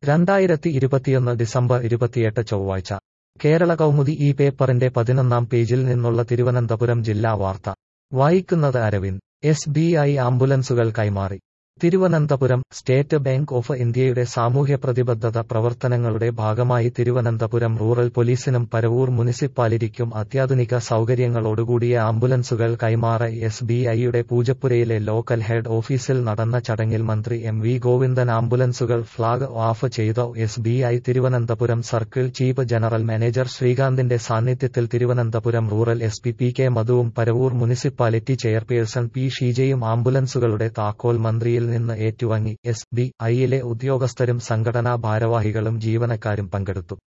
രണ്ടായിരത്തി ഇരുപത്തിയൊന്ന് ഡിസംബർ ഇരുപത്തിയെട്ട് ചൊവ്വാഴ്ച കേരള കൗമുദി ഈ പേപ്പറിന്റെ പതിനൊന്നാം പേജിൽ നിന്നുള്ള തിരുവനന്തപുരം ജില്ലാ വാർത്ത വായിക്കുന്നത് അരവിന്ദ് എസ് ബി ഐ ആംബുലൻസുകൾ കൈമാറി തിരുവനന്തപുരം സ്റ്റേറ്റ് ബാങ്ക് ഓഫ് ഇന്ത്യയുടെ സാമൂഹ്യ പ്രതിബദ്ധത പ്രവർത്തനങ്ങളുടെ ഭാഗമായി തിരുവനന്തപുരം റൂറൽ പോലീസിനും പരവൂർ മുനിസിപ്പാലിറ്റിക്കും അത്യാധുനിക സൗകര്യങ്ങളോടുകൂടിയ ആംബുലൻസുകൾ കൈമാറ എസ് ബി ഐയുടെ പൂജപ്പുരയിലെ ലോക്കൽ ഹെഡ് ഓഫീസിൽ നടന്ന ചടങ്ങിൽ മന്ത്രി എം വി ഗോവിന്ദൻ ആംബുലൻസുകൾ ഫ്ളാഗ് ഓഫ് ചെയ്ത S B I Thiruvananthapuram circle chief general manager ശ്രീകാന്തിന്റെ സാന്നിധ്യത്തിൽ Thiruvananthapuram rural S P P K മധുവും പരവൂർ മുനിസിപ്പാലിറ്റി ചെയർപേഴ്സൺ പി ഷീജയും ആംബുലൻസുകളുടെ താക്കോൽ മന്ത്രിയിൽ നിന്ന് ഏറ്റുവാങ്ങി എസ് ബി ഐയിലെ ഉദ്യോഗസ്ഥരും സംഘടനാ ഭാരവാഹികളും ജീവനക്കാരും പങ്കെടുത്തു